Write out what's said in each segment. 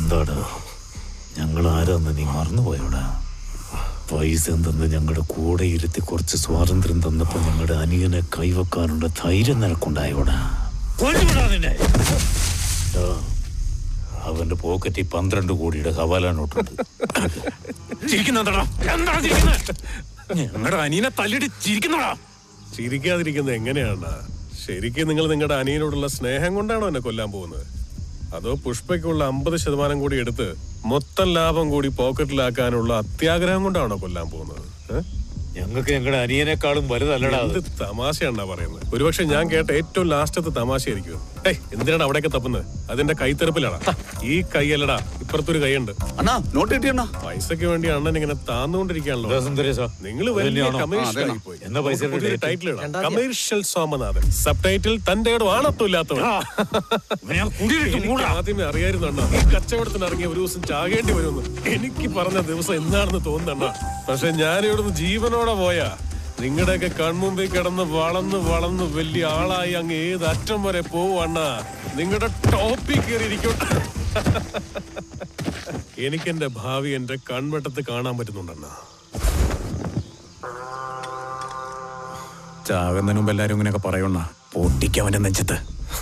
എന്താടാ ഞങ്ങൾ ആരാന്ന് നീ മറന്നുപോയോടാ പൈസ എന്തെന്ന് ഞങ്ങളുടെ കൂടെ ഇരുത്തി കുറച്ച് സ്വാതന്ത്ര്യം തന്നപ്പോ ഞങ്ങളുടെ അനിയനെ കൈവെക്കാനുള്ള ധൈര്യം നിനക്കുണ്ടായോടാ കൊല്ലുവിടാ നിന്നെ. ദാ, അവന്റെ പോക്കറ്റിൽ പന്ത്രണ്ട് കോടിയുടെ ഹവാല നോട്ടുണ്ട് ചിരിക്കുന്നെന്താടാ എന്താ ചിരിക്കുന്നത് ഞങ്ങളുടെ അനിയനെ തല്ലിട്ട് ചിരിക്കുന്നോടാ ചിരിക്കാതിരിക്കുന്നത് എങ്ങനെയാണ് ശരിക്കും നിങ്ങൾ നിങ്ങളുടെ അനിയനോടുള്ള സ്നേഹം കൊണ്ടാണോ എന്നെ കൊല്ലാൻ പോകുന്നത് അതോ പുഷ്പയ്ക്കുള്ള അമ്പത് ശതമാനം കൂടി എടുത്ത് മൊത്തം ലാഭം കൂടി പോക്കറ്റിലാക്കാനുള്ള അത്യാഗ്രഹം കൊണ്ടാണോ കൊല്ലാൻ പോകുന്നത് ഏ? ഞങ്ങൾക്ക് ഞങ്ങളുടെ അനിയനേക്കാളും വലുതല്ലടാ അത്. എന്ത് തമാശയാണ്ടാ പറയുന്നത് ഒരുപക്ഷെ ഞാൻ കേട്ട ഏറ്റവും ലാസ്റ്റത്തെ തമാശയായിരിക്കും ഏയ് എന്തിനാണ് അവിടെയൊക്കെ തപ്പുന്നത് അതിന്റെ കൈത്തെറുപ്പിലാടാ ഈ കൈയല്ലടാ ഇപ്പുറത്തൊരു കൈയുണ്ട് അണ്ണാ നോട്ട് കിട്ടിയണ്ണാ പൈസക്ക് വേണ്ടി അണ്ണൻ ഇങ്ങനെ താന്നുകൊണ്ടിരിക്കുകയാണല്ലോ ഇതാ സുന്ദരേശാ. നിങ്ങൾ ഇത് വലിയ തന്നെയാണോ? കമേഴ്ഷ്യൽ ആ, അതെ. ആയിപ്പോയി. എന്നാ പൈസ നമുക്ക് പുതിയൊരു title? ടൈറ്റിൽ ഇടാം കമേഴ്ഷ്യൽ സോമനാഥൻ സബ് ടൈറ്റിൽ തന്റെ ആണത്തില്ലാത്തവൻ ഇവനെ ഞാൻ കുടിയിലിട്ട് എനിക്ക് മൂടാ. ആദ്യമേ അറിയായിരുന്നു അണ്ണാ ഈ കച്ചവടത്തിന് ഇറങ്ങിയ ഒരു ദിവസം ചാകേണ്ടി വരുമെന്ന് എനിക്ക് പറഞ്ഞ ദിവസം എന്നാണെന്ന് തോന്നുന്നണ്ണ പക്ഷെ ഞാൻ ഇവിടുന്ന് ജീവനോടെ പോയാ നിങ്ങളുടെയൊക്കെ കൺമുമ്പിൽ കിടന്ന് വളർന്ന് വളർന്ന് വലിയ ആളായി അങ്ങ് ഏത് അറ്റം വരെ പോവണ്ണ നിങ്ങളുടെ ടോപ്പിൽ കയറിയിരിക്കും എനിക്ക് എന്റെ ഭാവി എന്റെ കൺവെട്ടത്ത് കാണാൻ പറ്റുന്നുണ്ടണ്ണ ചാകുന്നതിന് മുമ്പ് എല്ലാരും ഇങ്ങനെയൊക്കെ പറയണ പൊട്ടിക്കവന്റെ നെഞ്ചത്ത്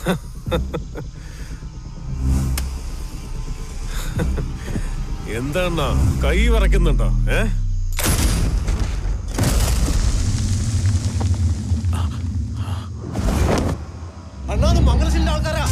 എന്താണ്ണ കൈ വറക്കുന്നുണ്ടോ ഏ അണ്ണാ മംഗലശിലെ ആൾക്കാരാ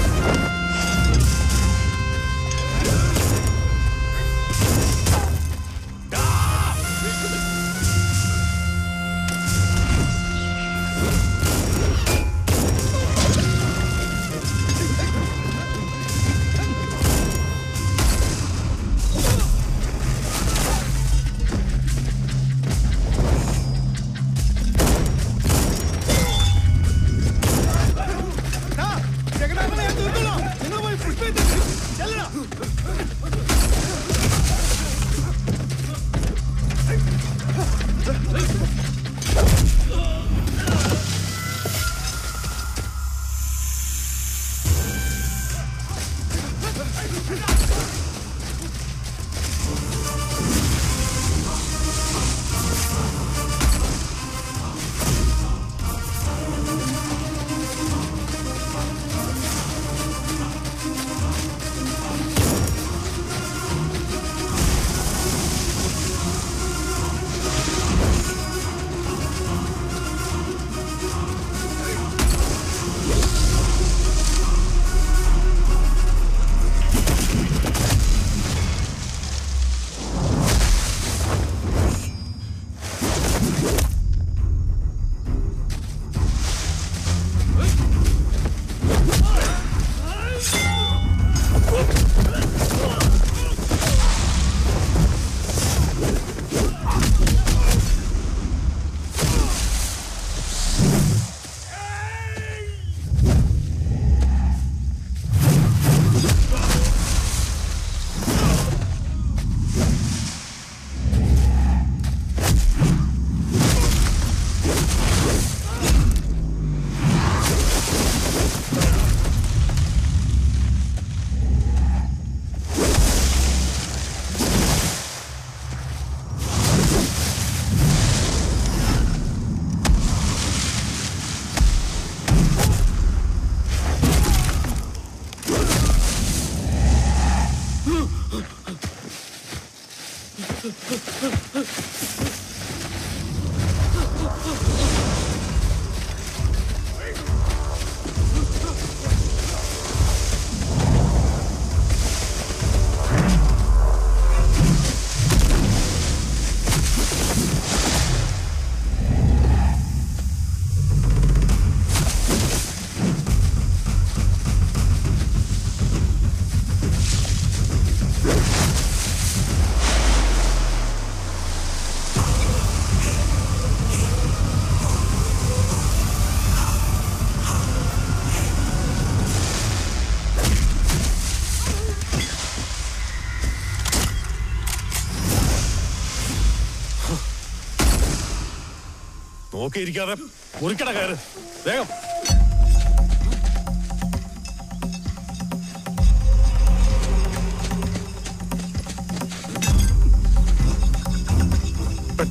നോക്കിയിരിക്കാതെ കുറിക്കട കയറ് വേഗം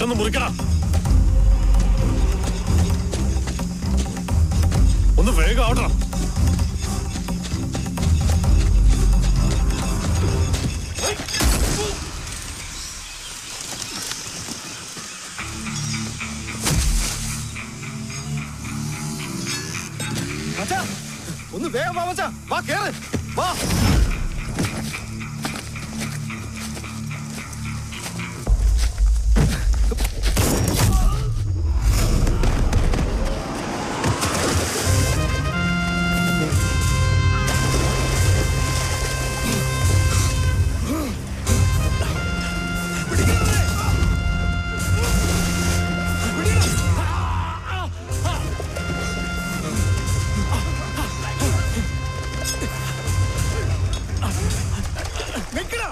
പെട്ടെന്ന് മുറിക്കണം ഒന്ന് വേഗം ആവണം മച്ചാ ഒന്ന് വേഗം വാ മച്ചാ വാ കേറ് വാ നിക്കടാ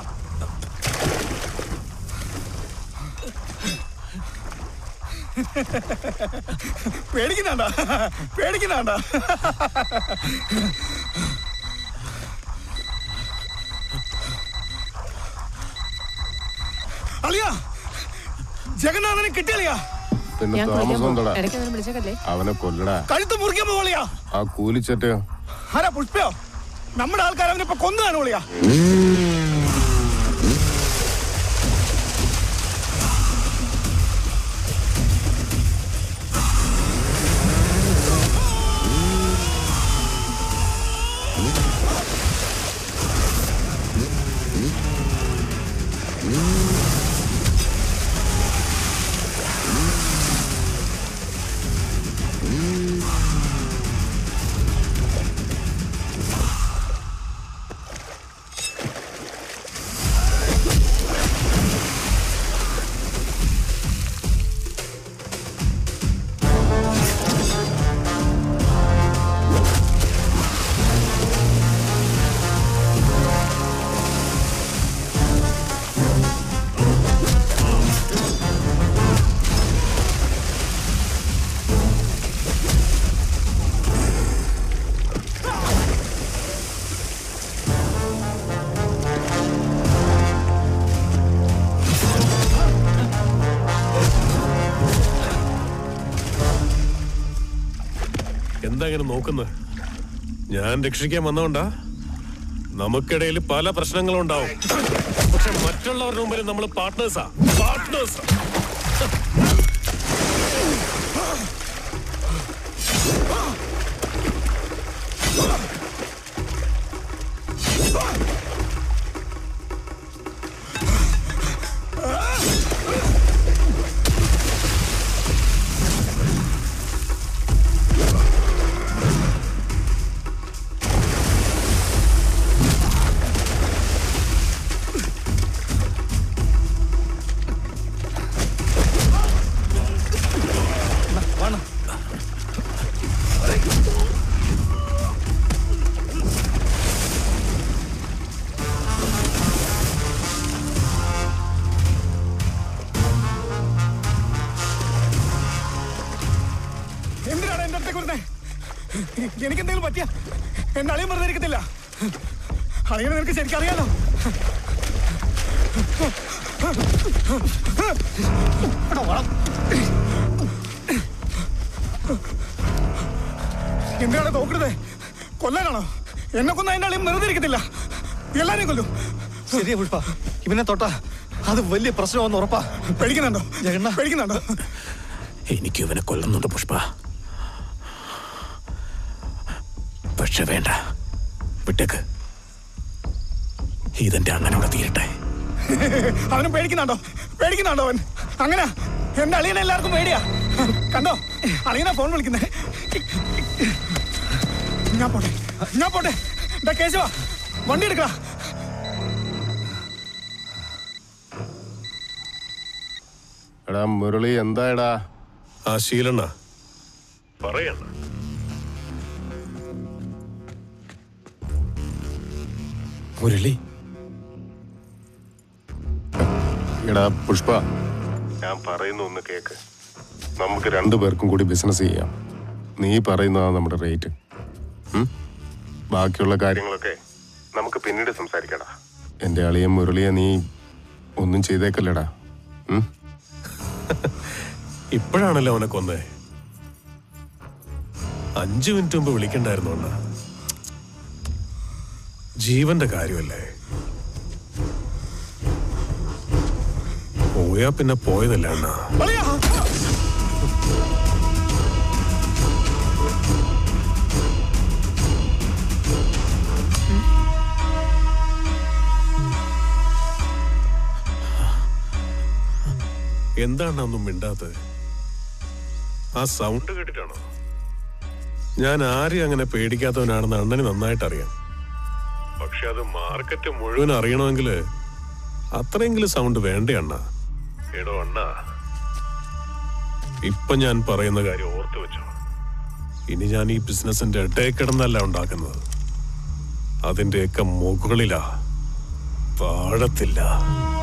പേടിക്കുന്നാണ്ട പേടിക്കുന്നാണ്ട അളിയാ ജഗന്നാഥനെ കിട്ടിയളിയാ പിന്നെ ഞാൻ താമസം കൊല്ലാൻ എന്താടാ ഇടയ്ക്ക് അവനെ വിളിച്ചേക്കല്ലേ അവനെ കൊല്ലടാ കഴുത്ത് മുറിക്കാൻ പോളിയാ ആ കൂലിച്ചെറ്റയോ ആരാ പുഷ്പയോ നമ്മുടെ ആൾക്കാർ അവനിപ്പോ കൊന്നു കാണുകളിയാ എന്താ ഇങ്ങനെ നോക്കുന്നത് ഞാൻ രക്ഷിക്കാൻ വന്നോണ്ടാ നമുക്കിടയിൽ പല പ്രശ്നങ്ങളും ഉണ്ടാവും പക്ഷെ മറ്റുള്ളവരുടെ മുമ്പിൽ നമ്മൾ പാർട്ട്നേഴ്സാ പാർട്ട്നേഴ്സാ എന്തിനാണ് എന്റെ അടുത്തേക്ക് വരുന്നേ എനിക്ക് എന്തെങ്കിലും പറ്റിയ എന്റെ അളിയൻ വെറുതെ ഇരിക്കത്തില്ല അളിയനെ നിനക്ക് ശരിക്കും അറിയാലോ എടാ, വാ. എന്തിനാണ് നോക്കരുത് കൊല്ലാനാണോ എന്നെ കൊന്ന എന്റെ അളിയൻ വെറുതെ ഇരിക്കത്തില്ല എല്ലാരെയും കൊല്ലും ശരിയാ പുഷ്പ ഇവനെ തൊട്ട അത് വലിയ പ്രശ്നമാണെന്ന് ഉറപ്പാ പേടിക്കുന്നുണ്ടോ ജഗന്നാ. പേടിക്കുന്നുണ്ടോ എനിക്ക് ഇവനെ കൊല്ലുന്നുണ്ട് പുഷ്പ പക്ഷെ വേണ്ട വിട്ടേക്ക് ഇതെന്റെ അണ്ണനോട് തീരട്ടെ അവനും പേടിക്കുന്നുണ്ടോ പേടിക്കുന്നുണ്ടോ അവൻ അങ്ങനെ എന്റെ അളിയനെ എല്ലാവർക്കും പേടിയാ കണ്ടോ അളിയനാ ഫോൺ വിളിക്കുന്നേ ഞാൻ പോട്ടെ ഞാൻ പോട്ടെ ഡാ കേശവ വണ്ടി എടുക്കടാ എടാ മുരളി എന്തായടാ ആ ശീലണ്ണ പറയണ്ട മുരളി എടാ പുഷ്പ ഞാൻ പറയുന്ന ഒന്ന് കേക്ക് നമുക്ക് രണ്ടു പേർക്കും കൂടി ബിസിനസ് ചെയ്യാം നീ പറയുന്നതാണ് നമ്മുടെ റേറ്റ് ഉം? ബാക്കിയുള്ള കാര്യങ്ങളൊക്കെ നമുക്ക് പിന്നീട് സംസാരിക്കടാ എന്റെ അളിയൻ മുരളിയെ നീ ഒന്നും ചെയ്തേക്കല്ലടാ ഉം? ഇപ്പോഴാണല്ലോ അവനെ കൊന്നേ അഞ്ചു മിനിറ്റ് മുമ്പ് വിളിക്കണ്ടായിരുന്നു അണ്ണ ജീവന്റെ കാര്യമല്ലേ പോയാ പിന്നെ പോയതല്ല അണ്ണ അളിയാ എന്താണ് ഒന്നും മിണ്ടാത്തത് ആ സൗണ്ട് കേട്ടിട്ടാണോ ഞാൻ ആരെയും അങ്ങനെ പേടിക്കാത്തവനാണെന്ന് അണ്ണന് നന്നായിട്ട് അറിയാം പക്ഷെ അത് മാർക്കറ്റ് മുഴുവൻ അറിയണമെങ്കിൽ അത്രയെങ്കിലും സൗണ്ട് വേണ്ടേ അണ്ണ എടോ അണ്ണ ഇപ്പൊ ഞാൻ പറയുന്ന കാര്യം ഓർത്തു വെച്ചോ ഇനി ഞാൻ ഈ ബിസിനസിന്റെ ഇടയിൽ കിടന്നല്ല ഉണ്ടാക്കുന്നത് അതിന്റെയൊക്കെ മുകളിലാ താഴത്തില്ല